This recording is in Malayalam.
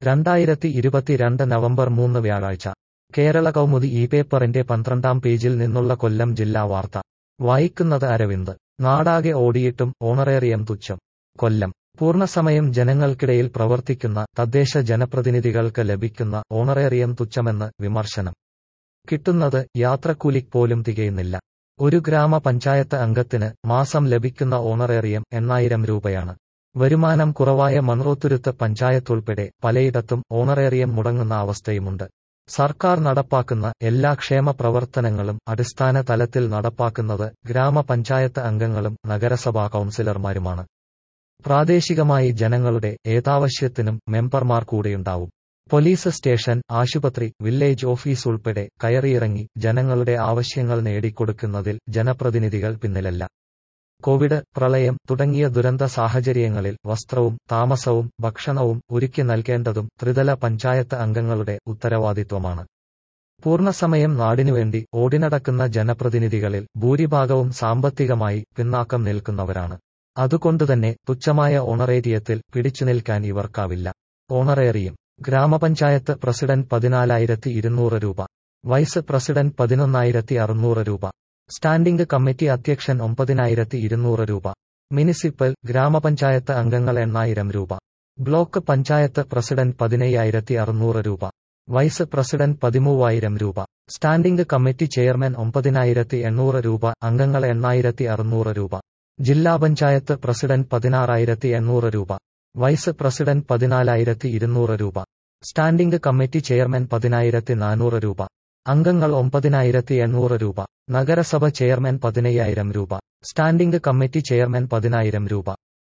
രണ്ടായിരത്തി ഇരുപത്തിരണ്ട് നവംബർ മൂന്ന് വ്യാഴാഴ്ച കേരള കൗമുദി ഈ പേപ്പറിന്റെ പന്ത്രണ്ടാം പേജിൽ നിന്നുള്ള കൊല്ലം ജില്ലാ വാർത്ത വായിക്കുന്നത് അരവിന്ദ് നാടാകെ ഓടിയിട്ടും ഓണറേറിയം തുച്ഛം കൊല്ലം പൂർണ്ണസമയം ജനങ്ങൾക്കിടയിൽ പ്രവർത്തിക്കുന്ന തദ്ദേശ ജനപ്രതിനിധികൾക്ക് ലഭിക്കുന്ന ഓണറേറിയം തുച്ഛമെന്ന് വിമർശനം കിട്ടുന്നത് യാത്രക്കൂലിക്ക് പോലും തികയുന്നില്ല ഒരു ഗ്രാമപഞ്ചായത്ത് അംഗത്തിന് മാസം ലഭിക്കുന്ന ഓണറേറിയം എണ്ണായിരം രൂപയാണ് വരുമാനം കുറവായ മൺറോത്തുരുത്ത് പഞ്ചായത്തുൾപ്പെടെ പലയിടത്തും ഓണറേറിയം മുടങ്ങുന്ന അവസ്ഥയുമുണ്ട് സർക്കാർ നടപ്പാക്കുന്ന എല്ലാ ക്ഷേമ പ്രവർത്തനങ്ങളും അടിസ്ഥാന തലത്തിൽ നടപ്പാക്കുന്നത് ഗ്രാമപഞ്ചായത്ത് അംഗങ്ങളും നഗരസഭാ കൗൺസിലർമാരുമാണ് പ്രാദേശികമായി ജനങ്ങളുടെ ഏതാവശ്യത്തിനും മെമ്പർമാർ കൂടെയുണ്ടാവും പോലീസ് സ്റ്റേഷൻ ആശുപത്രി വില്ലേജ് ഓഫീസ് ഉൾപ്പെടെ കയറിയിറങ്ങി ജനങ്ങളുടെ ആവശ്യങ്ങൾ നേടിക്കൊടുക്കുന്നതിൽ ജനപ്രതിനിധികൾ പിന്നിലല്ല കോവിഡ് പ്രളയം തുടങ്ങിയ ദുരന്ത സാഹചര്യങ്ങളിൽ വസ്ത്രവും താമസവും ഭക്ഷണവും ഒരുക്കി നൽകേണ്ടതും ത്രിതല പഞ്ചായത്ത് അംഗങ്ങളുടെ ഉത്തരവാദിത്വമാണ് പൂർണ്ണസമയം നാടിനുവേണ്ടി ഓടിനടക്കുന്ന ജനപ്രതിനിധികളിൽ ഭൂരിഭാഗവും സാമ്പത്തികമായി പിന്നാക്കം നിൽക്കുന്നവരാണ് അതുകൊണ്ടുതന്നെ തുച്ഛമായ ഓണറേറിയത്തിൽ പിടിച്ചുനിൽക്കാൻ ഇവർക്കാവില്ല ഓണറേറിയം ഗ്രാമപഞ്ചായത്ത് പ്രസിഡന്റ് പതിനാലായിരത്തി ഇരുന്നൂറ് രൂപ വൈസ് പ്രസിഡന്റ് പതിനൊന്നായിരത്തി അറുന്നൂറ് രൂപ സ്റ്റാൻഡിംഗ് കമ്മിറ്റി അധ്യക്ഷൻ ഒമ്പതിനായിരത്തി ഇരുന്നൂറ് രൂപ മുനിസിപ്പൽ ഗ്രാമപഞ്ചായത്ത് അംഗങ്ങൾ എണ്ണായിരം രൂപ ബ്ലോക്ക് പഞ്ചായത്ത് പ്രസിഡന്റ് പതിനയ്യായിരത്തി അറുന്നൂറ് രൂപ വൈസ് പ്രസിഡന്റ് പതിമൂവായിരം രൂപ സ്റ്റാൻഡിംഗ് കമ്മിറ്റി ചെയർമാൻ ഒമ്പതിനായിരത്തി എണ്ണൂറ് രൂപ അംഗങ്ങൾ എണ്ണായിരത്തി അറുന്നൂറ് രൂപ ജില്ലാ പഞ്ചായത്ത് പ്രസിഡന്റ് പതിനാറായിരത്തി എണ്ണൂറ് രൂപ വൈസ് പ്രസിഡന്റ് പതിനാലായിരത്തി ഇരുന്നൂറ് രൂപ സ്റ്റാൻഡിംഗ് കമ്മിറ്റി ചെയർമാൻ പതിനായിരത്തി നാനൂറ് രൂപ അംഗങ്ങൾ ഒമ്പതിനായിരത്തി എണ്ണൂറ് രൂപ നഗരസഭ ചെയർമാൻ പതിനയ്യായിരം രൂപ സ്റ്റാൻഡിംഗ് കമ്മിറ്റി ചെയർമാൻ പതിനായിരം രൂപ